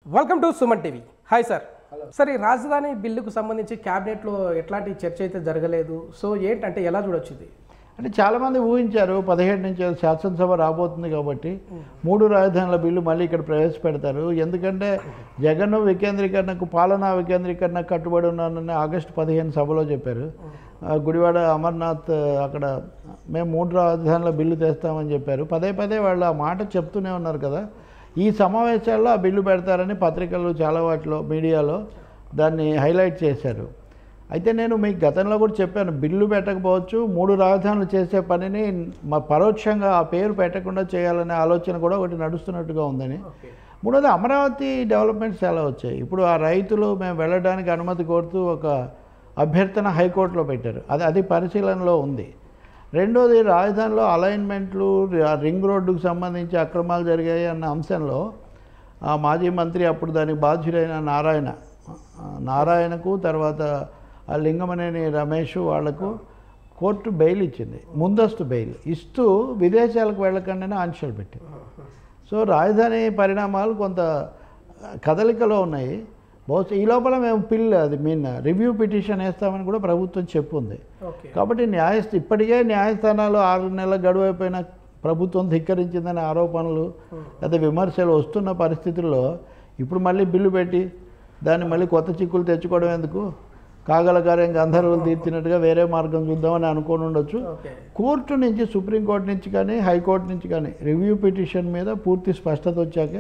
Welcome to Suman TV hi sir sir ఈ రాజధాని బిల్లుకు సంబంధించి క్యాబినెట్లో ఎట్లాంటి చర్చ అయితే జరగలేదు సో ఏంటంటే ఎలా చూడొచ్చు ఇది అంటే చాలామంది ఊహించారు పదిహేడు నుంచి శాసనసభ రాబోతుంది కాబట్టి మూడు రాజధానుల బిల్లు మళ్ళీ ఇక్కడ ప్రవేశపెడతారు ఎందుకంటే జగన్ వికేంద్రీకరణకు పాలనా వికేంద్రీకరణ కట్టుబడి ఉన్నానని ఆగస్టు పదిహేను సభలో చెప్పారు ఆ, గుడివాడ అమర్నాథ్ అక్కడ మేము మూడు రాజధానుల బిల్లు తెస్తామని చెప్పారు పదే పదే వాళ్ళు ఆ మాట చెప్తూనే ఉన్నారు కదా ఈ సమావేశాల్లో ఆ బిల్లు పెడతారని పత్రికలు చాలా వాటిలో మీడియాలో దాన్ని హైలైట్ చేశారు అయితే నేను మీకు గతంలో కూడా చెప్పాను బిల్లు పెట్టకపోవచ్చు మూడు రాజధానులు చేసే పనిని మా పరోక్షంగా ఆ పేరు పెట్టకుండా చేయాలనే ఆలోచన కూడా ఒకటి నడుస్తున్నట్టుగా ఉందని ఓకే మూడోది అమరావతి డెవలప్మెంట్స్ చాలా వచ్చాయి ఇప్పుడు ఆ రైతులు మేము వెళ్ళడానికి అనుమతి కోరుతూ ఒక అభ్యర్థన హైకోర్టులో పెట్టారు అది అది పరిశీలనలో ఉంది రెండోది రాజధానిలో అలైన్మెంట్లు రి- రింగ్ రోడ్డుకు సంబంధించి అక్రమాలు జరిగాయి అన్న అంశంలో ఆ మాజీ మంత్రి అప్పుడు దానికి బాధ్యుడైన నారాయణ ఆ, నారాయణకు తర్వాత ఆ లింగమనేని రమేష్ వాళ్లకు కోర్టు బెయిల్ ఇచ్చింది ముందస్తు బెయిల్ ఇస్తూ విదేశాలకు వెళ్ళకుండానే ఆంక్షలు పెట్టింది సో రాజధాని పరిణామాలు కొంత కదలికలో ఉన్నాయి బహుశా ఈ లోపల మేము పిల్ అది మీన్ రివ్యూ పిటిషన్ వేస్తామని కూడా ప్రభుత్వం చెప్పుంది ఓకే కాబట్టి న్యాయ ఇప్పటికే న్యాయస్థానాలు ఆరు నెలల గడువు అయిపోయిన ప్రభుత్వం ధిక్కరించిందనే ఆరోపణలు లేదా విమర్శలు వస్తున్న పరిస్థితుల్లో ఇప్పుడు మళ్ళీ బిల్లు పెట్టి దాన్ని మళ్ళీ కొత్త చిక్కులు తెచ్చుకోవడం ఎందుకు కాగల కార్యం గంధర్వులు తీర్చినట్టుగా వేరే మార్గం చూద్దామని అనుకోని ఉండొచ్చు ఓకే కోర్టు నుంచి సుప్రీంకోర్టు నుంచి కానీ హైకోర్టు నుంచి కానీ రివ్యూ పిటిషన్ మీద పూర్తి స్పష్టత వచ్చాకే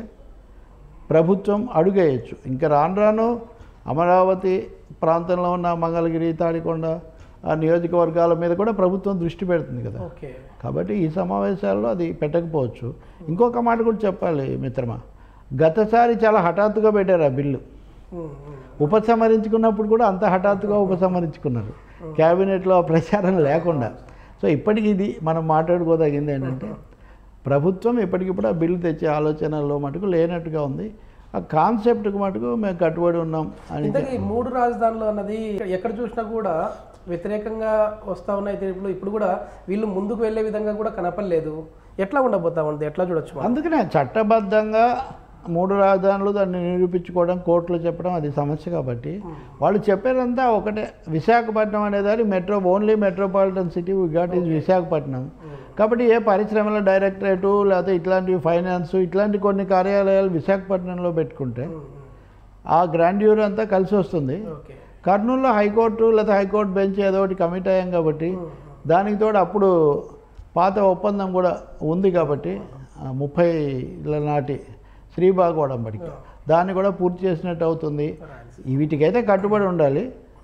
ప్రభుత్వం అడుగేయచ్చు ఇంకా రాను రాను అమరావతి ప్రాంతంలో ఉన్న మంగళగిరి తాడికొండ ఆ నియోజకవర్గాల మీద కూడా ప్రభుత్వం దృష్టి పెడుతుంది కదా ఓకే కాబట్టి ఈ సమావేశాల్లో అది పెట్టకపోవచ్చు ఇంకొక మాట కూడా చెప్పాలి మిత్రమా గతసారి చాలా హఠాత్తుగా పెట్టారు ఆ బిల్లు ఉమ్, ఉమ్. ఉపసంహరించుకున్నప్పుడు కూడా అంత హఠాత్తుగా ఉపసంహరించుకున్నారు క్యాబినెట్లో ఆ ప్రచారం లేకుండా సో ఇప్పటికి ఇది మనం మాట్లాడుకోదగింది ఏంటంటే ప్రభుత్వం ఇప్పటికిప్పుడు ఆ బిల్లు తెచ్చే ఆలోచనలో మటుకు లేనట్టుగా ఉంది ఆ కాన్సెప్ట్కి మటుకు మేము కట్టుబడి ఉన్నాం అని ఇంతకీ ఈ మూడు రాజధానులు అన్నది ఎక్కడ చూసినా కూడా వ్యతిరేకంగా వస్తా ఉన్నాయి తీర్పులు ఇప్పుడు కూడా వీళ్ళు ముందుకు వెళ్ళే విధంగా కూడా కనపడలేదు ఎట్లా ఉండబోతా ఉంది ఎట్లా చూడొచ్చు మనం? అందుకనే చట్టబద్ధంగా మూడు రాజధానులు దాన్ని నిరూపించుకోవడం కోర్టులో చెప్పడం అది సమస్య కాబట్టి వాళ్ళు చెప్పేదంతా ఒకటే విశాఖపట్నం అనేదాన్ని metro only metropolitan city that is Visakhapatnam కాబట్టి ఏ పరిశ్రమల డైరెక్టరేటు లేకపోతే ఇట్లాంటి ఫైనాన్స్ ఇట్లాంటి కొన్ని కార్యాలయాలు విశాఖపట్నంలో పెట్టుకుంటే ఉమ్, ఉమ్. ఆ గ్రాండ్యూర్ అంతా కలిసి వస్తుంది ఓకే కర్నూలులో హైకోర్టు లేదా హైకోర్టు బెంచ్ ఏదో ఒకటి కమిట్ అయ్యాం కాబట్టి దానికి తోడు అప్పుడు పాత ఒప్పందం కూడా ఉంది కాబట్టి ఆ, ముప్పై ఇళ్ళ నాటి శ్రీబాగ్ ఒడంబడిక దాన్ని కూడా పూర్తి చేసినట్టు అవుతుంది వీటికైతే కట్టుబడి ఉండాలి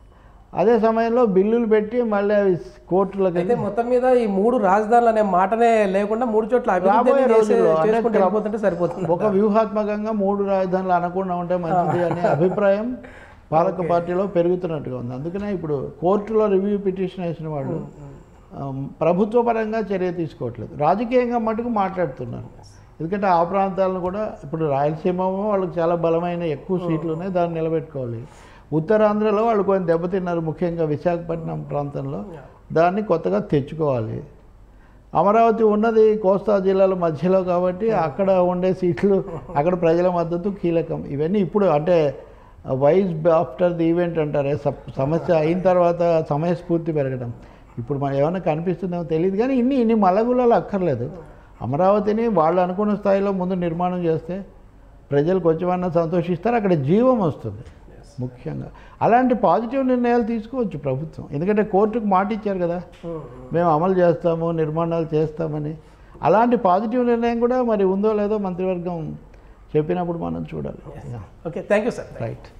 అదే సమయంలో బిల్లులు పెట్టి మళ్ళీ అవి కోర్టులకు అయితే మొత్తం మీద ఈ మూడు రాజధానులు అనే మాటనే లేకుండా మూడు చోట్ల అభివృద్ధి రాబోయే అనేది చేసే- రోజుల్లో అంటే చేసుకుంటూ వెళ్ళిపోతుంటే సరిపోతుంది ఒక వ్యూహాత్మకంగా మూడు రాజధానులు అనకుండా ఉంటే మంచిది అనే అభిప్రాయం పాలక పార్టీలో పెరుగుతున్నట్టుగా ఉంది అందుకనే ఇప్పుడు కోర్టులో రివ్యూ పిటిషన్ వేసిన వాళ్ళు ఆమ్, ప్రభుత్వ పరంగా చర్య తీసుకోవట్లేదు రాజకీయంగా మటుకు మాట్లాడుతున్నారు ఎందుకంటే ఆ ప్రాంతాలను కూడా ఇప్పుడు రాయలసీమ వాళ్ళకి చాలా బలమైన ఎక్కువ సీట్లు ఉన్నాయి దాన్ని నిలబెట్టుకోవాలి ఉత్తరాంధ్రలో వాళ్ళు కొంచెం దెబ్బతిన్నారు ముఖ్యంగా విశాఖపట్నం ప్రాంతంలో దాన్ని కొత్తగా తెచ్చుకోవాలి అమరావతి ఉన్నది కోస్తా జిల్లాల మధ్యలో కాబట్టి అక్కడ ఉండే సీట్లు అక్కడ ప్రజల మద్దతు కీలకం ఇవన్నీ ఇప్పుడు అంటే వైజ్ ఆఫ్టర్ ది ఈవెంట్ అంటారే సప్- సమస్య అయిన తర్వాత సమయస్ఫూర్తి పెరగడం ఇప్పుడు మనం ఏమైనా కనిపిస్తుందేమో తెలియదు కానీ ఇన్ని ఇన్ని మల్లగుల్లలు అక్కర్లేదు అమరావతిని వాళ్ళు అనుకున్న స్థాయిలో ముందు నిర్మాణం చేస్తే ప్రజలు కొంచెమన్నా సంతోషిస్తారు అక్కడ జీవం వస్తుంది ముఖ్యంగా అలాంటి పాజిటివ్ నిర్ణయాలు తీసుకోవచ్చు ప్రభుత్వం ఎందుకంటే కోర్టుకు మాట ఇచ్చారు కదా ఉమ్, ఉమ్. మేము అమలు చేస్తాము నిర్మాణాలు చేస్తామని అలాంటి పాజిటివ్ నిర్ణయం కూడా మరి ఉందో లేదో మంత్రివర్గం చెప్పినప్పుడు మనం చూడాలి okay thank you sir right